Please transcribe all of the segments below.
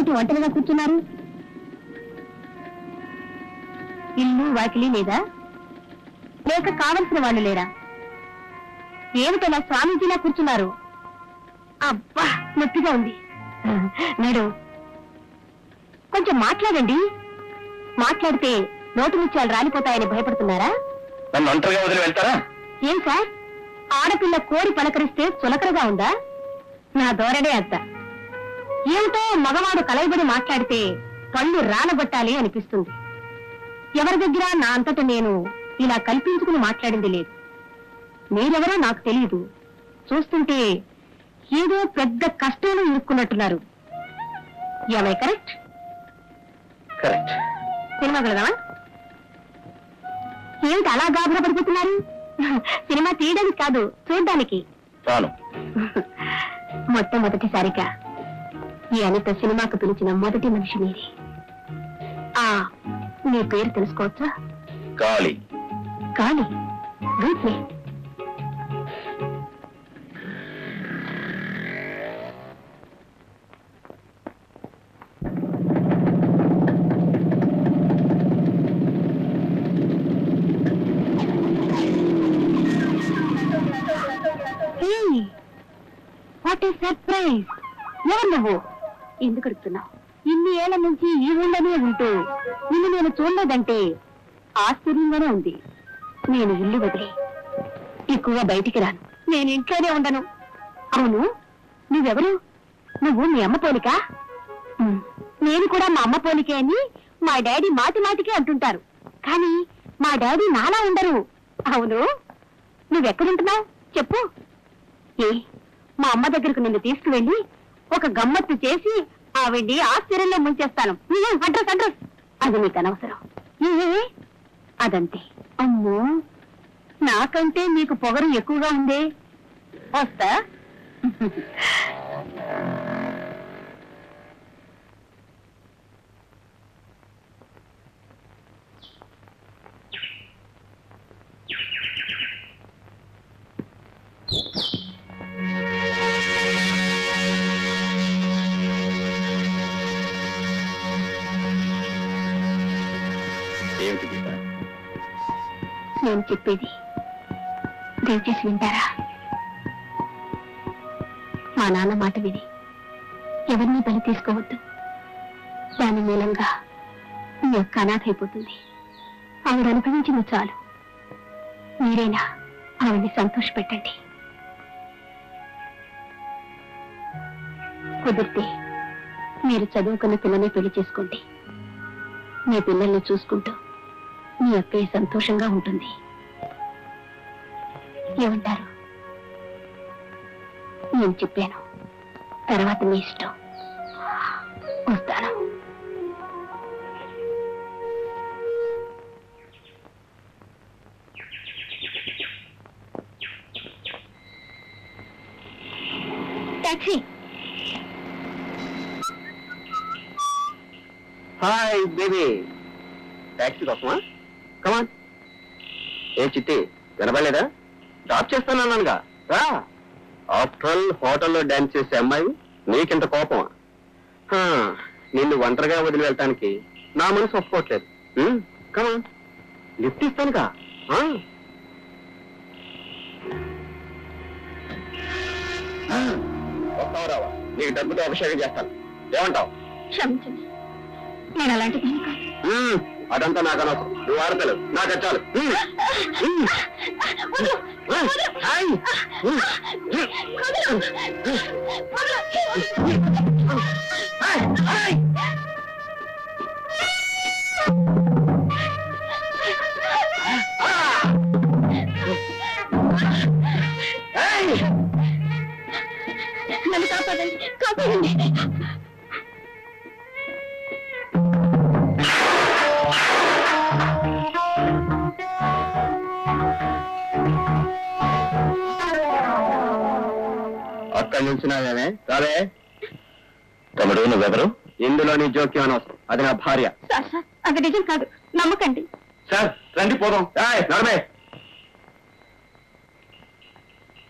ఏమిటి ఒంటరిగా కూర్చున్నారు ఇల్లు వాకిలి లేదా లేక కావలసిన వాళ్ళు లేరా ఏమిటలా స్వామీజీలా కూర్చున్నారు అబ్బా నొప్పిగా ఉంది నేడు కొంచెం మాట్లాడండి మాట్లాడితే నోటి ముత్యాలు రాలిపోతాయని భయపడుతున్నారా నన్ను ఒంటరిగా వదిలి వెళ్తారా ఏం సార్ ఆడపిల్ల కోరి పలకరిస్తే చులకరగా ఉందా నా ధోరణే అంత ఏమిటో మగవాడు కలయబడి మాట్లాడితే పళ్ళు రానబట్టాలి అనిపిస్తుంది ఎవరి దగ్గర నా అంతట నేను ఇలా కల్పించుకుని మాట్లాడింది లేదు మీరెవరో నాకు తెలియదు చూస్తుంటే ఏదో పెద్ద కష్టంలో ఇరుక్కున్నట్టున్నారు ఏమై కరెక్ట్ కరెక్ట్ సినిమా వెళదామా ఏమిటి అలా గాబరా పడిపోతున్నారు సినిమా తీయడానికి కాదు చూడ్డానికి చాలు మొట్టమొదటిసారిగా ఈ అనిత సినిమాకు పిలిచిన మొదటి మనిషి మీరే ఆ మీ పేరు తెలుసుకోవచ్చా కాళీ కానీ good name what is surprise ఎవరు నువ్వు ఎందుకు అడుగుతున్నావు ఇన్ని ఏళ్ల నుంచి ఈ ఊళ్ళోనే ఉంటూ నిన్ను నేను చూడలేదంటే ఆశ్చర్యంగానే ఉంది నేను ఇల్లు వదిలి ఎక్కువగా బయటికి రాను నేను ఇంట్లోనే ఉండను అవును నువ్వెవరు నువ్వు మీ అమ్మ పోలిక ఉమ్, నేను కూడా మా అమ్మ పోలికే అని మా డాడీ మాటి మాటికి అంటుంటారు కానీ మా డాడీ నాలా ఉండరు అవును నువ్వెక్కడుంటున్నావు చెప్పు ఏ మా అమ్మ దగ్గరకు నిన్ను తీసుకువెళ్ళి ఒక గమ్మత్తు చేసి ఆవిడ్ని ఆశ్చర్యంలో ముంచేస్తాను ఉమ్, అడ్రస్ అడ్రస్ అది నీకు అనవసరం ఏ, ఏ, ఏ? అదంతే అమ్మో నాకంటే మీకు పొగరు ఎక్కువగా ఉందే వస్తా ఏమిటి గీత నేను చెప్పేది దయచేసి వింటారా మా నాన్న మాట విని ఎవరిని బలి తీసుకోవద్దు దాని మూలంగా మీ యొక్క అనాథ అయిపోతుంది ఆవిడ అనుభవించింది చాలు మీరైనా ఆవిడ్ని సంతోష పెట్టండి కుదిరితే మీరు చదువుకున్న పిల్లని పెళ్లి చేసుకోండి మీ పిల్లల్ని చూసుకుంటూ మీ అక్కయ్య సంతోషంగా ఉంటుంది ఏమంటారు నేను చెప్పాను తర్వాత మీ ఇష్టం వస్తాను టాక్సీ హాయ్ బేబీ ట్యాక్సీ కోసమా కమాన్ ఏ చిట్టి వినపడలేదా డ్రాప్ చేస్తానన్నానుగా రా ఆఫ్టర్ ఆల్ హోటల్లో డాన్స్ చేసే అమ్మాయి నీకింత కోపమా హా, నిన్ను ఒంటరిగా వదిలి వెళ్ళటానికి నా మనసు ఒప్పుకోవట్లేదు కమాన్ లిఫ్ట్ ఇస్తానుగా ఆ? వస్తావు రావా నీకు డబ్బుతో అభిషేకం చేస్తాను ఏమంటావు క్షమించండి నేను అలాంటి దాన్ని కాదు. మ్మ్. అదంతా నాకు అనవసరం నువ్వు ఆడతలేవు నాకు అది చాలు మ్మ్. మ్మ్. వదలు, మ్మ్. వదలు. హాయ్. మ్మ్. వదలు. హాయ్. హాయ్. హాయ్. నన్ను కాపాడండి కాపాడండి అక్కడి నుంచి నావేమే రావే తమ్ముడు నువ్వెవరు ఇందులో నీ జోక్యం అనవసరం అది నా భార్య సార్ సార్ అది నిజం కాదు నమ్మకండి సార్ రండి పోదాం నడమే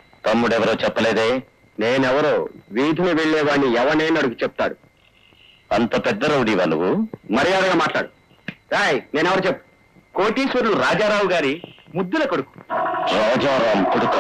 తమ్ముడెవరో చెప్పలేదే నేనెవరో వీధిని వెళ్లేవాడిని ఎవనే అడుగు చెప్తాడు అంత పెద్ద రౌడీవా నువ్వు మర్యాదగా మాట్లాడు రాయ్ నేనెవరు చెప్పు కోటీశ్వరులు రాజారావు గారి ముద్దుల కొడుకు రాజారాం కొడుక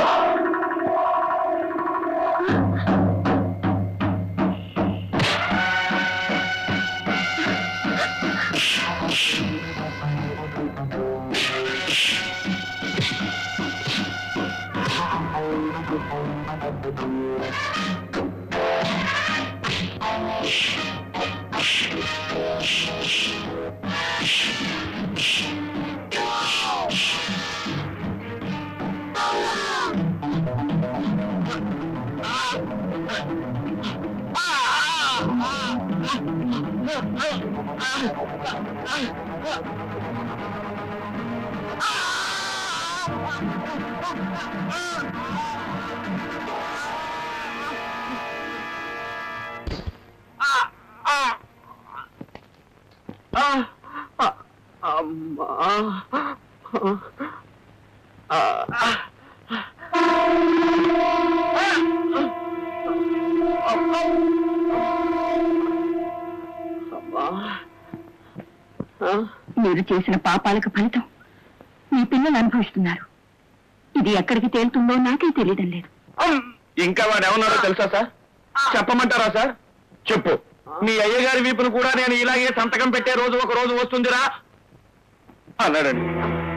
మీరు చేసిన పాపాలకు ఫలితం మీ పిల్లలు అనుభవిస్తున్నారు ఇది ఎక్కడికి తేలుతుందో నాకే తెలియడం లేదు ఇంకా వాడు ఏమన్నాడో తెలుసా సార్ చెప్పమంటారా సార్ చెప్పు మీ అయ్యగారి వీపును కూడా నేను ఇలాగే సంతకం పెట్టే రోజు ఒక రోజు వస్తుందిరా అన్నాడండి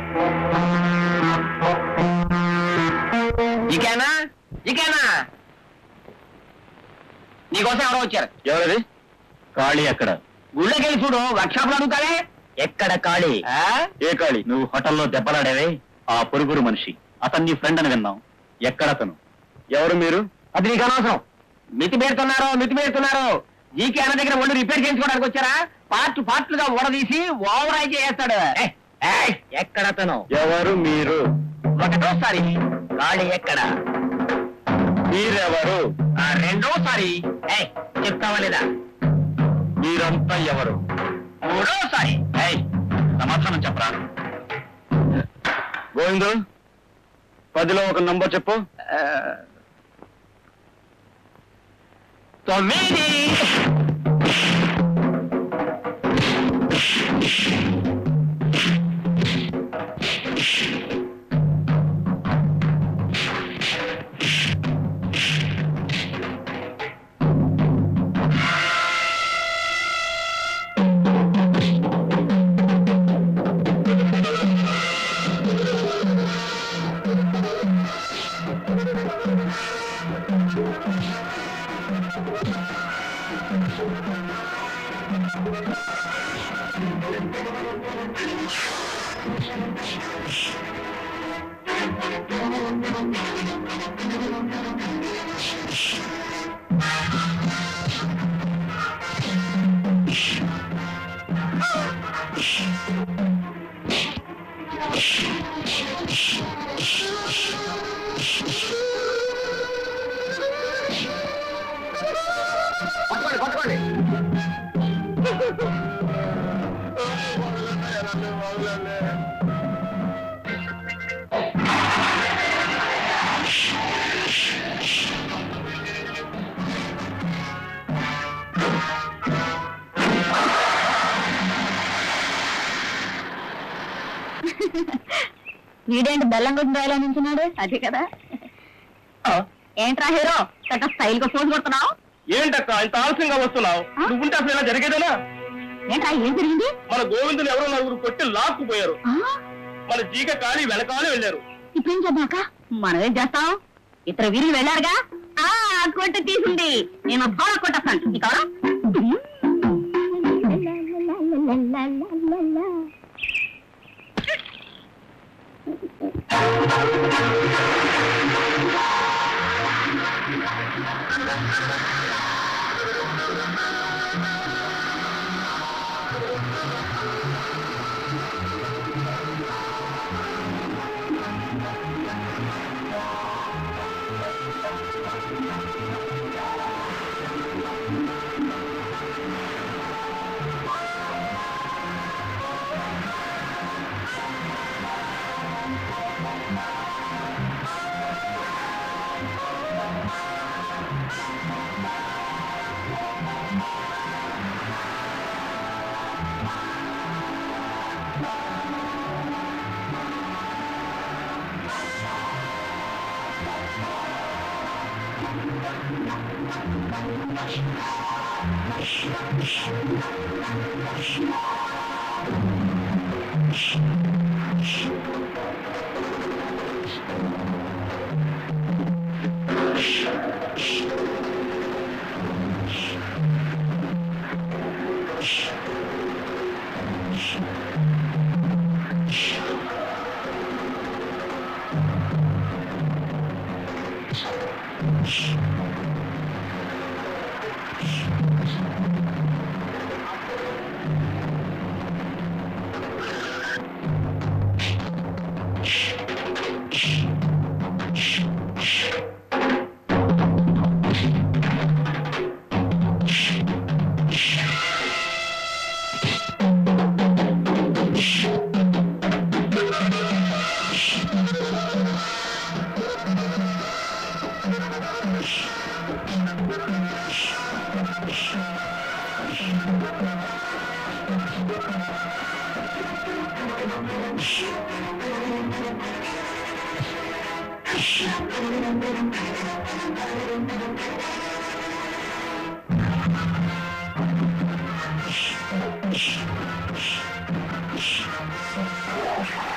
ఇకేనా ఇకేనా నీకోసం ఎవరో వచ్చారు ఎవరది ఖాళీ ఎక్కడ గుళ్ళకి వెళ్ళి చూడు వర్క్షాప్ లో అడుగుతావే ఎక్కడ ఖాళీ ఏ ఖాళీ నువ్వు హోటల్లో దెబ్బలాడేవే ఆ పొరుగురు మనిషి అతన్ని ఫ్రెండ్ అని విన్నాం ఎక్కడ అతను ఎవరు మీరు అది నీకు అనవసరం మితి పెడుతున్నారు మితి పెడుతున్నారు జీకే అన్న దగ్గర ఒళ్ళు రిపేర్ చేయించుకోవడానికి వచ్చారా పార్ట్ పార్ట్లుగా ఊడదీసి ఓవరాయి చేస్తాడు ఎక్కడ అతను ఎవరు మీరు ఒకటోసారి ఖాళీ ఎక్కడ మీరెవరు ఆ రెండోసారి ఏయ్, చెప్తావా లేదా మీరంతా ఎవరు మూడోసారి ఏయ్, సమాధానం చెప్పరా గోవిందు పదిలో ఒక నంబర్ చెప్పు ఆ, తొమ్మిది పట్టుకోండి పట్టుకోండి వీడేంటి బెల్లం కొట్టిన రాయలో నించున్నాడు అదే కదా ఏంట్రా హీరో చక్క స్టైల్ గా ఫోన్ కొడుతున్నావు ఏంటక్క ఇంత ఆలస్యంగా వస్తున్నావు ఆ? నువ్వుంటే అసలు ఇలా జరిగేదేనా ఏంట్రా ఏం జరిగింది మన గోవిందుని ఎవరో నలుగురు కొట్టి లాక్కుపోయారు ఆ, మన జీక ఖాళీ వెనకాలే వెళ్ళారు ఇప్పుడేం చేద్దాక మనం ఏం చేస్తాం ఇద్దరు వీరులు వెళ్ళారుగా ఆ కొట్టు తీసింది నేను బాగా కొట్టేస్తాను నీకు ఎవరా? ఆ